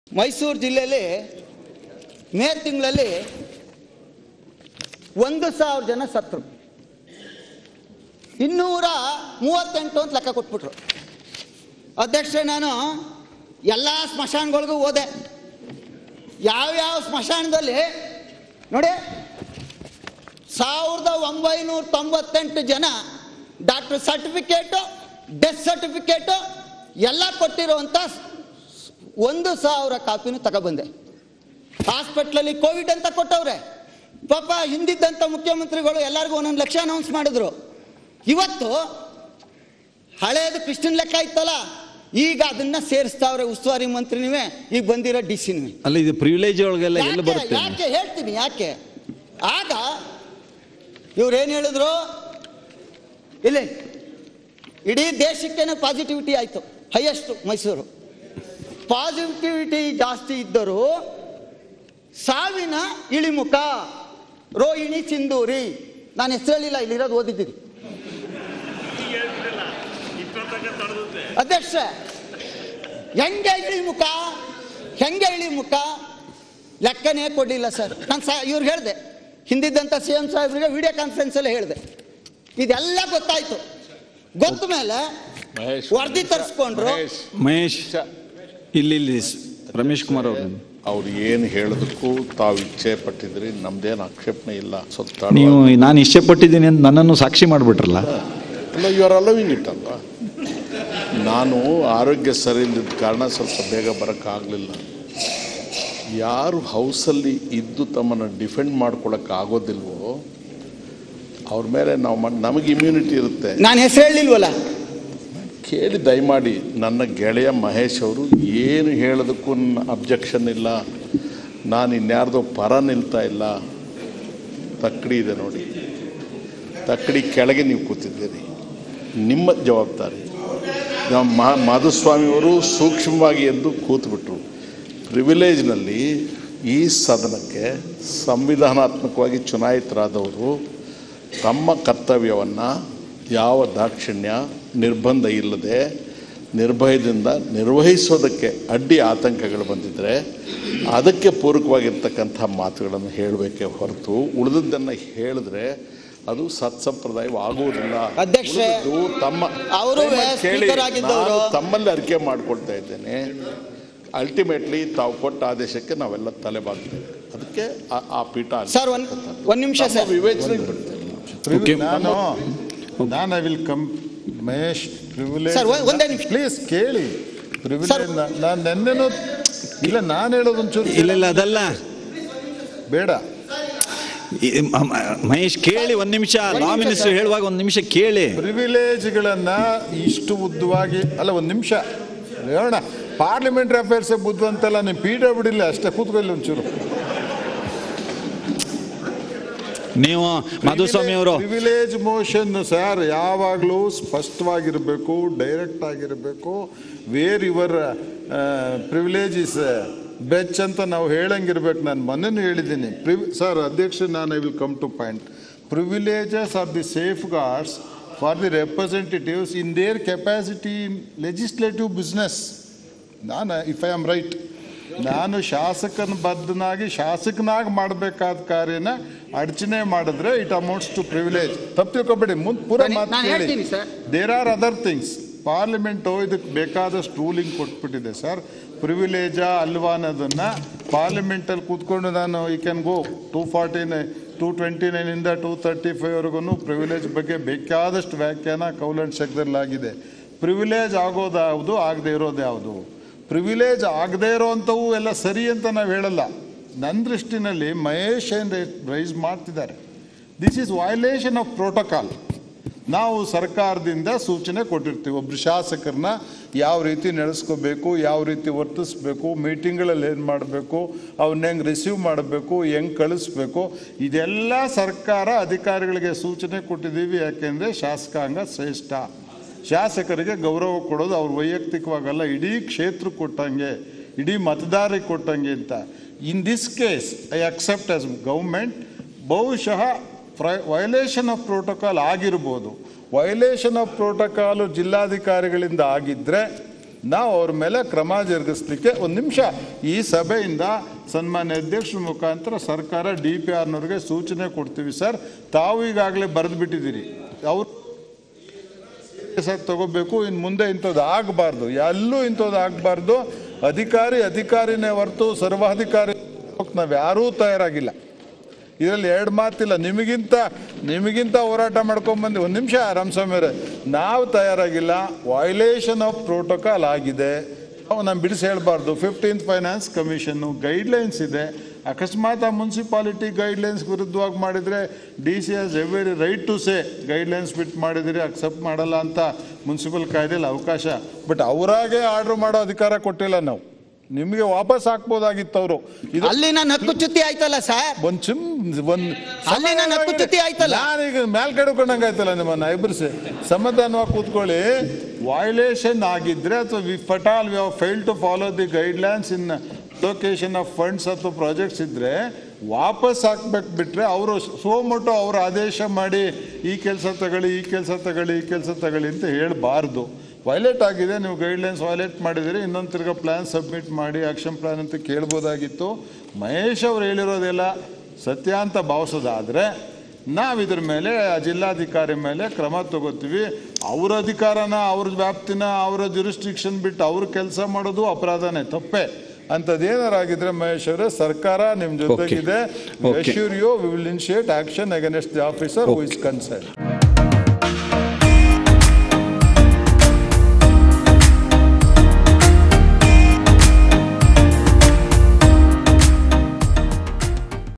ಮೈಸೂರು ಜಿಲ್ಲೆಯಲ್ಲಿ ಮೇ ತಿಂಗಳಲ್ಲಿ ಒಂದು ಸಾವಿರ ಜನ ಸತ್ರು ಇನ್ನೂರ ಮೂವತ್ತೆಂಟು ಅಂತ ಲೆಕ್ಕ ಕೊಟ್ಬಿಟ್ರು ಅಧ್ಯಕ್ಷ ನಾನು ಎಲ್ಲ ಸ್ಮಶಾನಗಳಿಗೂ ಹೋದೆ ಯಾವ್ಯಾವ ಸ್ಮಶಾನದಲ್ಲಿ ನೋಡಿ ಸಾವಿರದ ಒಂಬೈನೂರ ತೊಂಬತ್ತೆಂಟು ಜನ ಡಾಕ್ಟರ್ ಸರ್ಟಿಫಿಕೇಟು ಡೆತ್ ಸರ್ಟಿಫಿಕೇಟು ಎಲ್ಲ ಕೊಟ್ಟಿರುವಂಥ ಒಂದು ಸಾವಿರ ಕಾಪಿನೂ ತಗೊಬಂದೆ ಹಾಸ್ಪಿಟ್ಲಲ್ಲಿ ಕೋವಿಡ್ ಅಂತ ಕೊಟ್ಟವ್ರೆ ಪಾಪ ಹಿಂದಿದ್ದಂಥ ಮುಖ್ಯಮಂತ್ರಿಗಳು ಎಲ್ಲರಿಗೂ ಒಂದೊಂದು ಲಕ್ಷ ಅನೌನ್ಸ್ ಮಾಡಿದ್ರು ಇವತ್ತು ಹಳೇದು ಕೃಷ್ಣನ್ ಲೆಕ್ಕ ಇತ್ತಲ್ಲ ಈಗ ಅದನ್ನ ಸೇರಿಸ್ತಾವ್ರೆ ಉಸ್ತುವಾರಿ ಮಂತ್ರಿನೂ ಈಗ ಬಂದಿರೋ ಡಿ ಸಿನೂ ಅಲ್ಲ ಇದು ಪ್ರಿವಿಲೇಜ್ ಒಳಗೆಲ್ಲ ಎಲ್ಲಿ ಯಾಕೆ ಬರುತ್ತೆ ಯಾಕೆ ಹೇಳ್ತೀನಿ ಯಾಕೆ ಆಗ ಇವ್ರೇನು ಹೇಳಿದ್ರು ಇಲ್ಲಿ ಇಡೀ ದೇಶಕ್ಕೇನೆ ಪಾಸಿಟಿವಿಟಿ ಆಯಿತು ಹೈಯೆಸ್ಟ್ ಮೈಸೂರು ಪಾಸಿಟಿವಿಟಿ ಜಾಸ್ತಿ ಇದ್ದರು ಸಾವಿನ ಇಳಿಮುಖ ರೋಹಿಣಿ ಸಿಂಧೂರಿ ನಾನು ಹೆಸರು ಹೇಳಿಲ್ಲ ಇಲ್ಲಿರೋದು ಓದಿದ್ದೀನಿ ಅಧ್ಯಕ್ಷ ಹೆಂಗೆ ಇಳಿಮುಖ ಹೆಂಗೆ ಇಳಿಮುಖ ಲೆಕ್ಕನೇ ಕೊಡಲಿಲ್ಲ ಸರ್ ನಾನು ಸಾ ಇವ್ರಿಗೆ ಹೇಳಿದೆ ಹಿಂದಿದ್ದಂಥ ಸಿ ಎಂ ಸಾಹೇಬ್ರಿಗೆ ವಿಡಿಯೋ ಕಾನ್ಫರೆನ್ಸಲ್ಲೇ ಹೇಳಿದೆ ಇದೆಲ್ಲ ಗೊತ್ತಾಯ್ತು ಗೊತ್ತ ಮೇಲೆ ಮಹೇಶ್ ವರದಿ ತರಿಸ್ಕೊಂಡ್ರು ಮಹೇಶ್ ಮಹೇಶ್ ಇಲ್ಲಿ ಇಲ್ಲಿ ಸ್- ರಮೇಶ್ ಕುಮಾರ್ ಅವರು ಅವ್ರು ಏನು ಹೇಳೋದಕ್ಕೂ ತಾವು ಇಚ್ಛೆ ಪಟ್ಟಿದ್ರಿ ನಮ್ದೇನು ಆಕ್ಷೇಪಣೆ ಇಲ್ಲ ಸ್ವಲ್ಪ ನೀವು ನಾನು ಇಷ್ಟೇ ಪಟ್ಟಿದ್ದೀನಿ ಅಂತ ನನ್ನನ್ನು ಸಾಕ್ಷಿ ಮಾಡಿಬಿಟ್ರಲ್ಲ ಅಲ್ಲ ಯು ಆರ್ ಅಲವಿಂಗ್ ಇಟ್ ಅಲ್ವಾ ನಾನು ಆರೋಗ್ಯ ಸರಿ ಇಲ್ಲದ ಕಾರಣ ಸ್ವಲ್ಪ ಬೇಗ ಬರೋಕ್ಕಾಗಲಿಲ್ಲ ಯಾರು ಹೌಸಲ್ಲಿ ಇದ್ದು ತಮ್ಮನ್ನು ಡಿಫೆಂಡ್ ಮಾಡ್ಕೊಳಕ್ಕೆ ಆಗೋದಿಲ್ವೋ ಅವ್ರ ಮೇಲೆ ನಾವು ಮಾಡ್- ನಮಗೆ ಇಮ್ಯುನಿಟಿ ಇರುತ್ತೆ ನಾನು ಹೆಸರು ಹೇಳಿಲ್ವಲ್ಲ ಕೇಳಿ ದಯಮಾಡಿ ನನ್ನ ಗೆಳೆಯ ಮಹೇಶ್ ಅವರು ಏನು ಹೇಳೋದಕ್ಕೂ ಅಬ್ಜೆಕ್ಷನ್ ಇಲ್ಲ ನಾನು ಇನ್ಯಾರ್ದೋ ಪರ ನಿಲ್ತಾ ಇಲ್ಲ ತಕ್ಕಡಿ ಇದೆ ನೋಡಿ ತಕ್ಕಡಿ ಕೆಳಗೆ ನೀವು ಕೂತಿದ್ದೀರಿ ನಿಮ್ಮ ಜವಾಬ್ದಾರಿ ನಮ್ಮ ಮಹಾ ಮಾಧುಸ್ವಾಮಿಯವರು ಸೂಕ್ಷ್ಮವಾಗಿ ಎದ್ದು ಕೂತ್ಬಿಟ್ರು ಪ್ರಿವಿಲೇಜ್ನಲ್ಲಿ ಈ ಸದನಕ್ಕೆ ಸಂವಿಧಾನಾತ್ಮಕವಾಗಿ ಚುನಾಯಿತರಾದವರು ತಮ್ಮ ಕರ್ತವ್ಯವನ್ನು ಯಾವ ದಾಕ್ಷಿಣ್ಯ ನಿರ್ಬಂಧ ಇಲ್ಲದೆ ನಿರ್ಭಯದಿಂದ ನಿರ್ವಹಿಸೋದಕ್ಕೆ ಅಡ್ಡಿ ಆತಂಕಗಳು ಬಂದಿದ್ದರೆ ಅದಕ್ಕೆ ಪೂರಕವಾಗಿರ್ತಕ್ಕಂಥ ಮಾತುಗಳನ್ನು ಹೇಳಬೇಕೇ ಹೊರತು ಉಳಿದದ್ದನ್ನು ಹೇಳಿದ್ರೆ ಅದು ಸತ್ಸಂಪ್ರದಾಯವು ಆಗುವುದಿಲ್ಲ ಅಧ್ಯಕ್ಷರೇ, ಉಳಿದದ್ದು ತಮ್ಮ ಅವರು ದಯಮಾಡಿ ಕೇಳಿ, ಸ್ಪೀಕರ್ ಆಗಿದ್ದವರು. ನಾನು ತಮ್ಮಲ್ಲಿ ಅರಿಕೆ ಮಾಡ್ಕೊಳ್ತಾ ಇದ್ದೇನೆ ಅಲ್ಟಿಮೇಟ್ಲಿ ತಾವು ಕೊಟ್ಟ ಆದೇಶಕ್ಕೆ ನಾವೆಲ್ಲ ತಲೆ ಬಾಗ್ತೇವೆ ಅದಕ್ಕೆ ಆ- ಆ ಪೀಠ ಅಲ್ಲಿ ಸರ್ ಒಂದ್ ಒಂದ್ ನಿಮಿಷ ನಮ್ಮ ಸರ್ ವಿವೇಚನೆಗೆ ಬಿಡ್ತೇವೆ Okay. ನಾನು ನಾನು I will come Mahesh privilege Sir, ಒಂದ್- ಒಂದೇ ನಿಮಿಷ. ಪ್ಲೀಸ್ ಕೇಳಿ ಪ್ರಿವಿಲೇಜ್ ನಾನು ನೆನ್ನೆನೂ ಇಲ್ಲ ನಾನು ಹೇಳೋದು ಒಂಚೂರು ಇಲ್ಲ ಇಲ್ಲ ಅದಲ್ಲ ಬೇಡ ಈ- ಮ- ಮ- ಮಹೇಶ್ ಕೇಳಿ ಒಂದ್ ನಿಮಿಷ ಲಾ ಮಿನಿಸ್ಟರ್ ಹೇಳುವಾಗ ಒಂದ್ ನಿಮಿಷ ಕೇಳಿ ಪ್ರಿವಿಲೇಜ್ಗಳನ್ನ ಇಷ್ಟು ಉದ್ದವಾಗಿ ಅಲ್ಲ ಒಂದು ನಿಮಿಷ ಹೇಳೋಣ ಪಾರ್ಲಿಮೆಂಟ್ರಿ ಅಫೇರ್ಸ್ ಬುದ್ಧವಂತಲ್ಲ ನೀವು ಪಿ ಡಬ್ಲ್ಯೂ ಬಿಡಿಲ್ಲ ಅಷ್ಟೇ ಕೂತ್ಕೊಳ್ಳಿ ಒಂಚೂರು ನೀವು ಮಾಧುಸ್ವಾಮಿ ಅವರು ಪ್ರಿವಿಲೇಜ್ ಮೋಷನ್ ಸರ್ ಯಾವಾಗಲೂ ಸ್ಪಷ್ಟವಾಗಿರಬೇಕು ಡೈರೆಕ್ಟ್ ಆಗಿರಬೇಕು ವೇರ್ ಯುವರ್ ಪ್ರಿವಿಲೇಜ್ ಇಸ್ ಬೆಚ್ ಅಂತ ನಾವು ಹೇಳಂಗಿರ್ಬೇಕು ನಾನು ಮೊನ್ನೆನೂ ಹೇಳಿದ್ದೀನಿ ಪ್ರಿವ್ ಸರ್ ಅಧ್ಯಕ್ಷ ನಾನು I will come to point privileges are the safeguards for the representatives in their capacity in legislative business ನಾನು ಇಫ್ ಐ ಆಮ್ ರೈಟ್ ನಾನು ಶಾಸಕನ ಬದ್ಧನಾಗಿ ಶಾಸಕನಾಗಿ ಮಾಡಬೇಕಾದ ಕಾರ್ಯನ ಅಡಚಣೆ ಮಾಡಿದ್ರೆ ಇಟ್ ಅಮೌಂಟ್ಸ್ ಟು ಪ್ರಿವಿಲೇಜ್ ತಪ್ಪು ತಿಳ್ಕೊಬೇಡಿ ಮುಂದೆ ಪೂರ ನಾನು- ಮಾತು ನಾನು ಕೇಳಿ ಹೇಳ್ತೀನಿ sir. There are other things parliament ಇದಕ್ಕೆ ಬೇಕಾದಷ್ಟು ರೂಲಿಂಗ್ ಕೊಟ್ಬಿಟ್ಟಿದೆ ಸರ್ ಪ್ರಿವಿಲೇಜಾ ಅಲ್ವಾ ಅನ್ನೋದನ್ನ ಪಾರ್ಲಿಮೆಂಟಲ್ಲಿ ಕೂತ್ಕೊಂಡು ನಾನು ಈ can go two forty nine two twenty ನೈನಿಂದ ಟೂ ತರ್ಟಿ ಫೈವ್ವರೆಗೂ ಪ್ರಿವಿಲೇಜ್ ಬಗ್ಗೆ ಬೇಕಾದಷ್ಟು ವ್ಯಾಖ್ಯಾನ ಕೌಲಂಡ್ ಶಬ್ದದಲ್ಲಾಗಿದೆ ಪ್ರಿವಿಲೇಜ್ ಆಗೋದು ಯಾವುದು ಆಗದೆ ಇರೋದು ಯಾವುದು ಪ್ರಿವಿಲೇಜ್ ಆಗದೆ ಇರೋವಂಥವು ಎಲ್ಲ ಸರಿ ಅಂತ ನಾವು ಹೇಳಲ್ಲ ನನ್ನ ದೃಷ್ಟಿನಲ್ಲಿ ಮಹೇಶ್ ಏನು ರೈಸ್ ಮಾಡ್ತಿದ್ದಾರೆ this is violation of protocol ನಾವು ಸರ್ಕಾರದಿಂದ ಸೂಚನೆ ಕೊಟ್ಟಿರ್ತೀವಿ ಒಬ್ರು ಶಾಸಕರನ್ನ ಯಾವ ರೀತಿ ನಡೆಸ್ಕೋಬೇಕು ಯಾವ ರೀತಿ ವರ್ತಿಸ್ಬೇಕು ಮೀಟಿಂಗ್ಗಳಲ್ಲಿ ಏನು ಮಾಡಬೇಕು ಅವನ್ನ ಹೆಂಗೆ ರಿಸೀವ್ ಮಾಡಬೇಕು ಹೆಂಗೆ ಕಳಿಸ್ಬೇಕು ಇದೆಲ್ಲ ಸರ್ಕಾರ ಅಧಿಕಾರಿಗಳಿಗೆ ಸೂಚನೆ ಕೊಟ್ಟಿದ್ದೀವಿ ಯಾಕೆಂದರೆ ಶಾಸಕಾಂಗ ಶ್ರೇಷ್ಠ ಶಾಸಕರಿಗೆ ಗೌರವ ಕೊಡೋದು ಅವ್ರ ವೈಯಕ್ತಿಕವಾಗಲ್ಲ ಇಡೀ ಕ್ಷೇತ್ರ ಕೊಟ್ಟಂಗೆ ಇಡೀ ಮತದಾರರಿಗೆ ಕೊಟ್ಟಂಗೆ ಅಂತ in this case I accept as government ಬಹುಶಃ ವೈಲೇಷನ್ ಆಫ್ ಪ್ರೋಟೋಕಾಲ್ ಆಗಿರ್ಬೋದು ವೈಲೇಷನ್ ಆಫ್ ಪ್ರೋಟೋಕಾಲು ಜಿಲ್ಲಾಧಿಕಾರಿಗಳಿಂದ ಆಗಿದ್ದರೆ ನಾವು ಅವ್ರ ಮೇಲೆ ಕ್ರಮ ಜರುಗಿಸ್ಲಿಕ್ಕೆ ಒಂದು ನಿಮಿಷ ಈ ಸಭೆಯಿಂದ ಸನ್ಮಾನ್ಯ ಅಧ್ಯಕ್ಷರ ಮುಖಾಂತರ ಸರ್ಕಾರ ಡಿ ಪಿ ಆರ್ನವ್ರಿಗೆ ಸೂಚನೆ ಕೊಡ್ತೀವಿ ಸರ್ ತಾವು ಈಗಾಗಲೇ ಬರೆದು ಬಿಟ್ಟಿದ್ದೀರಿ ಅವ್ರು ಸರ್ ತಗೋಬೇಕು ಇನ್ನು ಮುಂದೆ ಇಂಥದ್ದು ಆಗಬಾರ್ದು ಎಲ್ಲೂ ಇಂಥದ್ದು ಆಗಬಾರ್ದು ಅಧಿಕಾರಿ ಅಧಿಕಾರಿನೇ ಹೊರತು ಸರ್ವಾಧಿಕಾರಿ ನಾವು ಯಾರೂ ತಯಾರಾಗಿಲ್ಲ ಇದರಲ್ಲಿ ಎರಡು ಮಾತಿಲ್ಲ ನಿಮಗಿಂತ ನಿಮಗಿಂತ ಹೋರಾಟ ಮಾಡ್ಕೊಂಬಂದು ಒಂದು ನಿಮಿಷ ರಾಮಸ್ವಾಮಿ ಅವರೇ ನಾವು ತಯಾರಾಗಿಲ್ಲ ವೈಲೇಷನ್ ಆಫ್ ಪ್ರೋಟೋಕಾಲ್ ಆಗಿದೆ ನಾವು ನಾನು ಬಿಡಿಸಿ ಹೇಳಬಾರ್ದು ಫಿಫ್ಟೀನ್ತ್ ಫೈನಾನ್ಸ್ ಕಮಿಷನ್ನು ಗೈಡ್ಲೈನ್ಸ್ ಇದೆ ಅಕಸ್ಮಾತ್ ಆ ಮುನ್ಸಿಪಾಲಿಟಿ ಗೈಡ್ಲೈನ್ಸ್ ವಿರುದ್ಧವಾಗಿ ಮಾಡಿದರೆ D C S every right to say guidelines ಬಿಟ್ಟು ಮಾಡಿದರೆ ಅಕ್ಸೆಪ್ಟ್ ಮಾಡಲ್ಲ ಅಂತ ಮುನ್ಸಿಪಲ್ ಕಾಯ್ದೆಯಲ್ಲಿ ಅವಕಾಶ ಬಟ್ ಅವರಾಗೆ ಆರ್ಡ್ರ್ ಮಾಡೋ ಅಧಿಕಾರ ಕೊಟ್ಟಿಲ್ಲ ನಾವು ನಿಮಗೆ ವಾಪಸ್ ಹಾಕ್ಬೋದಾಗಿತ್ತು ಅವರು ಇದು ಅಲ್ಲಿನ ನಕ್ಕುಚ್ಯುತಿ ಆಯ್ತಲ್ಲ ಸರ್ ಒಂದ್ ಚಿಮ್ ಒಂದ್ ಅಲ್ಲಿನ ನಕ್ಕುಚ್ಯುತಿ ಆಯ್ತಲ್ಲ? ನಾನೀಗ ಮೇಲ್ ಕೆಡ್ಕೊಂಡಂಗೆ ಆಯ್ತಲ್ಲ ನಿಮ್ಮನ್ನ ಇಬ್ಬರಿಸಿ ಸಮಾಧಾನವಾಗಿ ಕೂತ್ಕೊಳ್ಳಿ ವೈಲೇಷನ್ ಆಗಿದ್ರೆ ಅಥವಾ we fatal we have fail to follow the guidelines in location of funds ಅಥವಾ ಪ್ರಾಜೆಕ್ಟ್ಸ್ ಇದ್ರೆ ವಾಪಸ್ ಹಾಕ್ಬೇಕು ಬಿಟ್ರೆ ಅವರು ಸೋಮೊಟ್ಟು ಅವರು ಆದೇಶ ಮಾಡಿ ಈ ಕೆಲಸ ತಗೊಳ್ಳಿ ಈ ಕೆಲಸ ತಗೊಳ್ಳಿ ಈ ಕೆಲಸ ತಗೊಳ್ಳಿ ಅಂತ ಹೇಳಬಾರ್ದು ವೈಲೇಟ್ ಆಗಿದೆ ನೀವು ಗೈಡ್ಲೈನ್ಸ್ ವೈಲೇಟ್ ಮಾಡಿದಿರಿ ಇನ್ನೊಂದು ತಿರ್ಗಾ ಪ್ಲ್ಯಾನ್ ಸಬ್ಮಿಟ್ ಮಾಡಿ ಆಕ್ಷನ್ ಪ್ಲ್ಯಾನ್ ಅಂತ ಕೇಳ್ಬೋದಾಗಿತ್ತು ಮಹೇಶ್ ಅವ್ರು ಹೇಳಿರೋದೆಲ್ಲ ಸತ್ಯ ಅಂತ ಭಾವಿಸೋದಾದರೆ ನಾವು ಇದ್ರ ಮೇಲೆ ಆ ಜಿಲ್ಲಾಧಿಕಾರಿ ಮೇಲೆ ಕ್ರಮ ತಗೋತೀವಿ ಅವ್ರ ಅಧಿಕಾರನ ಅವ್ರ ವ್ಯಾಪ್ತಿನ ಅವರ ಜುರಿಸ್ಟಿಕ್ಷನ್ ಬಿಟ್ಟು ಅವ್ರ ಕೆಲಸ ಮಾಡೋದು ಅಪರಾಧನೇ ತಪ್ಪೇ ಅಂಥದ್ದೇನಾರಾಗಿದ್ರೆ ಮಹೇಶ್ ಅವರೇ ಸರ್ಕಾರ ನಿಮ್ಮ ಜೊತೆಗಿದೆ Okay. Assure you we will initiate action against the officer who is concern